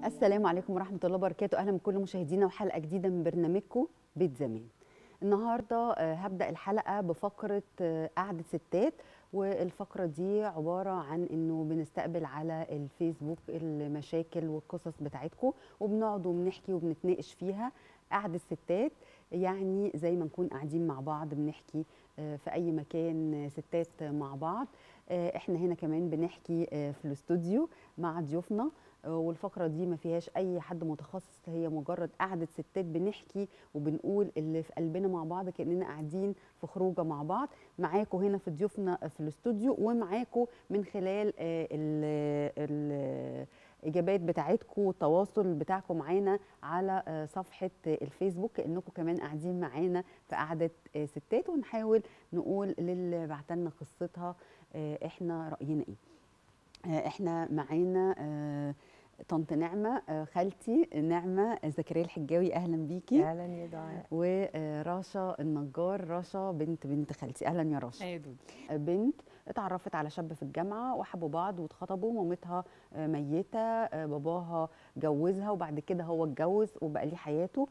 السلام عليكم ورحمة الله وبركاته أهلا بكل مشاهدينا وحلقة جديدة من برنامجكم بيت زمان النهاردة آه، هبدأ الحلقة بفقرة آه، قعدة ستات والفقرة دي عبارة عن انه بنستقبل على الفيسبوك المشاكل والقصص بتاعتكم وبنقعد وبنحكي وبنتناقش فيها قعدة ستات يعني زي ما نكون قاعدين مع بعض بنحكي آه، في اي مكان آه، ستات مع بعض آه، احنا هنا كمان بنحكي آه، في الاستوديو مع ضيوفنا آه، والفقره دي ما فيهاش اي حد متخصص هي مجرد قعده ستات بنحكي وبنقول اللي في قلبنا مع بعض كاننا قاعدين في خروجه مع بعض معاكم هنا في ضيوفنا في الاستوديو ومعاكم من خلال آه، ال- ال- الاجابات بتاعتكم والتواصل بتاعكم معانا على آه، صفحه آه، الفيسبوك كانكم كمان قاعدين معانا في قعده آه، ستات ونحاول نقول للي بعتلنا قصتها آه، احنا راينا ايه آه، احنا معانا آه، طنط نعمه آه، خالتي نعمه زكريا الحجاوي اهلا بيكي اهلا يا دعاء وراشا النجار راشا بنت بنت خالتي اهلا يا راشا ايه دودي آه، بنت اتعرفت على شاب في الجامعه وحبوا بعض واتخطبوا مامتها آه، ميته آه، باباها جوزها وبعد كده هو اتجوز وبقى ليه حياته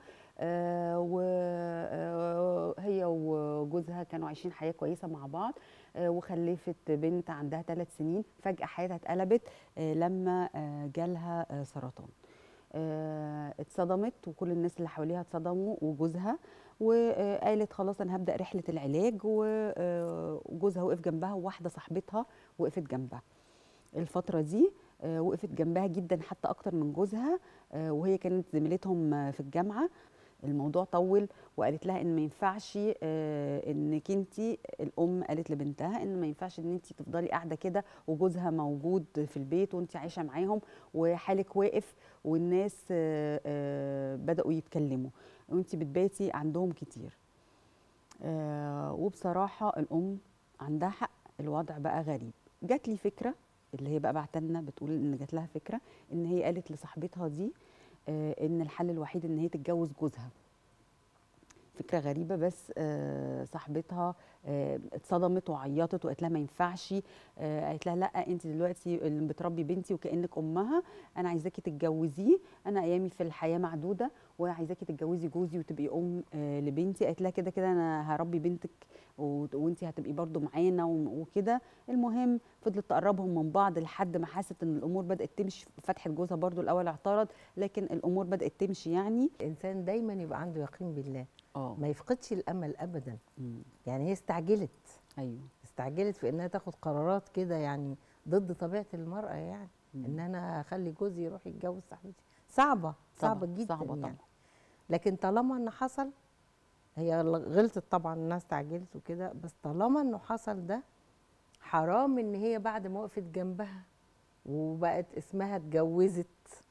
وهي وجوزها كانوا عايشين حياه كويسه مع بعض آه، وخلفت بنت عندها ثلاث سنين فجاه حياتها اتقلبت آه، لما آه، جالها آه، سرطان آه، اتصدمت وكل الناس اللي حواليها اتصدموا وجوزها وقالت خلاص انا هبدا رحله العلاج و- آه، وجوزها وقف جنبها وواحده صاحبتها وقفت جنبها الفتره دي آه، وقفت جنبها جدا حتى اكتر من جوزها آه، وهي كانت زميلتهم آه، في الجامعه الموضوع طول وقالت لها ان ما ينفعش آه، انك انت الام قالت لبنتها ان ما ينفعش ان انت تفضلي قاعده كده وجوزها موجود في البيت وانت عايشه معاهم وحالك واقف والناس آه، آه، بداوا يتكلموا وانت بتباتي عندهم كتير آه، وبصراحه الام عندها حق الوضع بقى غريب جات لي فكره اللي هي بقى بعتلنا بتقول ان جات لها فكره ان هي قالت لصاحبتها دي آه، ان الحل الوحيد ان هي تتجوز جوزها فكره غريبه بس آه، صاحبتها آه، اتصدمت وعيطت وقالت لها ما ينفعش آه، قالت لها لا انت دلوقتي اللي بتربي بنتي وكانك امها انا عايزاكي تتجوزيه انا ايامي في الحياه معدوده وعايزاكي تتجوزي جوزي وتبقي ام آه، لبنتي قالت لها كده كده انا هربي بنتك وانت هتبقي برضو معانا و- وكده المهم فضلت تقربهم من بعض لحد ما حست ان الامور بدات تمشي فتحه جوزها برضو الاول اعترض لكن الامور بدات تمشي يعني الانسان دايما يبقى عنده يقين بالله اه ما يفقدش الامل ابدا مم. يعني هي استعجلت ايوه استعجلت في انها تاخد قرارات كده يعني ضد طبيعه المراه يعني مم. ان انا اخلي جوزي يروح يتجوز صاحبتي صعبه صعبه طبعاً، جدا صعبة يعني طبعاً. لكن طالما ان حصل هي غلطت طبعا انها استعجلت وكده بس طالما انه حصل ده حرام ان هي بعد ما وقفت جنبها وبقت اسمها اتجوزت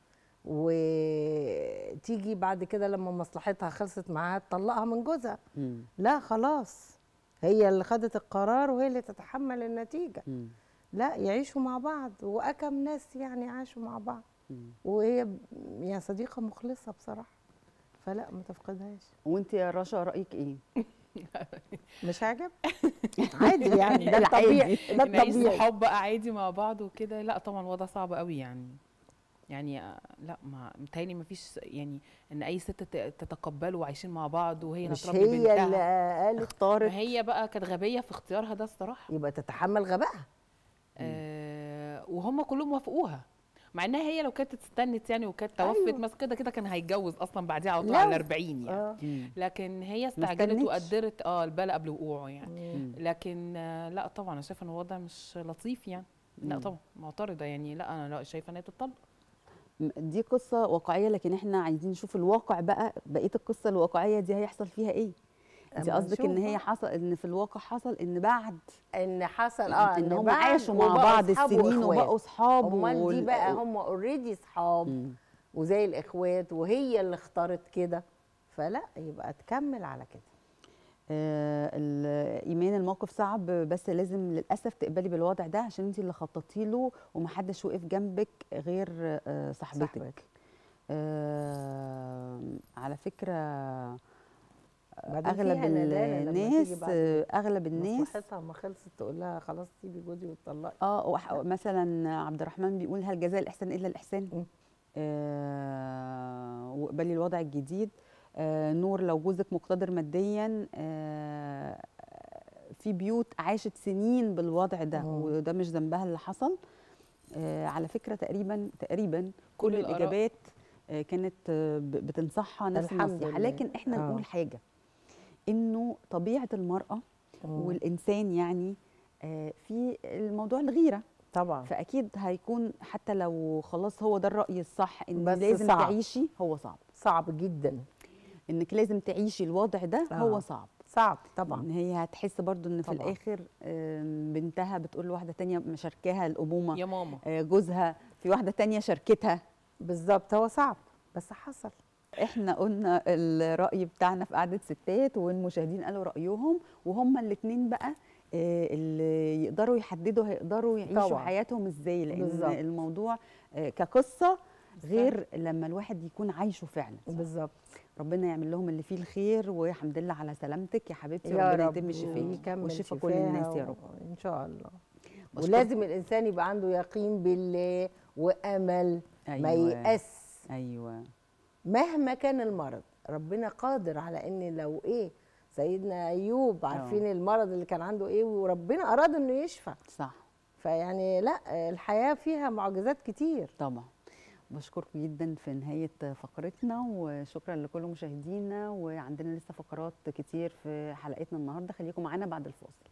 وتيجي بعد كده لما مصلحتها خلصت معاها تطلقها من جوزها مم. لا خلاص هي اللي خدت القرار وهي اللي تتحمل النتيجة مم. لا يعيشوا مع بعض وأكم ناس يعني عاشوا مع بعض مم. وهي ب- يعني صديقة مخلصة بصراحة فلا ما تفقدهاش وانت يا رشا رايك ايه مش عاجب عادي يعني ده العادي. الطبيعي ده نعيش الطبيعي صحاب بقى عادي مع بعض وكده لا طبعا الوضع صعب قوي يعني يعني آه، لا ما متهيألي ما فيش يعني ان اي ست ت- تتقبله وعايشين مع بعض وهي اللي مش هتربي هي بنتها اللي قالت اختارت ما هي بقى كانت غبيه في اختيارها ده الصراحه يبقى تتحمل غبائها آه وهم كلهم وافقوها مع انها هي لو كانت استنت يعني وكانت توفت أيوة. مثلا كده كده كان هيتجوز اصلا بعديها على طول لو- على 40 يعني اه مم. لكن هي ما استعجلت استنتش. وقدرت اه البلا قبل وقوعه يعني مم. لكن آه، لا طبعا انا شايفه ان الوضع مش لطيف يعني لا مم. طبعا معترضه يعني لا انا لا شايفه ان هي تطلق دي قصه واقعيه لكن احنا عايزين نشوف الواقع بقى بقيه القصه الواقعيه دي هيحصل فيها ايه انت أما قصدك ان نشوف هي بقى. حصل ان في الواقع حصل ان بعد ان حصل اه ان هم بعد عاشوا مع وبقوا بعض أصحاب السنين وإخوات. وبقوا اصحاب امال دي وال- بقى هم اوريدي صحاب مم. وزي الاخوات وهي اللي اختارت كده فلا يبقى تكمل على كده آه، ال- ايمان الموقف صعب بس لازم للاسف تقبلي بالوضع ده عشان انت اللي خططتي له ومحدش وقف جنبك غير آه، صاحبتك صاحبتك. آه، على فكره بعدين اغلب فيها ندالة لما تيجي الناس بعد آه، اغلب الناس مصلحتها ما خلصت تقول لها خلاص سيبي جوزي واتطلقي اه وح- مثلا عبد الرحمن بيقول هل جزاء الاحسان الا الاحسان مم. آه، واقبلي الوضع الجديد آه، نور لو جوزك مقتدر ماديا آه، في بيوت عاشت سنين بالوضع ده مم. وده مش ذنبها اللي حصل آه، على فكره تقريبا تقريبا كل, كل الآراء. الاجابات آه، كانت آه، ب- بتنصحها نفس الحمد النصيحه لله. لكن احنا آه. نقول حاجه انه طبيعه المراه والانسان يعني آه، في الموضوع الغيره طبعا فاكيد هيكون حتى لو خلاص هو ده الراي الصح ان بس لازم صعب. تعيشي هو صعب صعب جدا انك لازم تعيشي الوضع ده آه. هو صعب صعب طبعا ان هي هتحس برضو ان في طبعاً. الاخر آم، بنتها بتقول لواحده تانية مشاركاها الامومه يا ماما آه، جوزها في واحده تانية شاركتها بالظبط هو صعب بس حصل احنا قلنا الراي بتاعنا في قعده ستات والمشاهدين قالوا رايهم وهما الاثنين بقى آه، اللي يقدروا يحددوا هيقدروا يعيشوا طبعاً. حياتهم ازاي لان بالظبط. الموضوع آه، كقصه غير لما الواحد يكون عايشه فعلا بالظبط ربنا يعمل لهم اللي فيه الخير والحمد لله على سلامتك يا حبيبتي يا ربنا رب يتم شفاكي ويكمل وشفا كل شفاها الناس يا رب و- ان شاء الله بشكرك. ولازم الانسان يبقى عنده يقين بالله وامل ما أيوة. ييأس ايوه مهما كان المرض ربنا قادر على ان لو ايه سيدنا ايوب عارفين المرض اللي كان عنده ايه وربنا اراد انه يشفى صح فيعني لا الحياه فيها معجزات كتير طبعا بشكركم جدا في نهاية فقرتنا وشكرا لكل مشاهدينا وعندنا لسه فقرات كتير في حلقتنا النهاردة خليكم معانا بعد الفاصل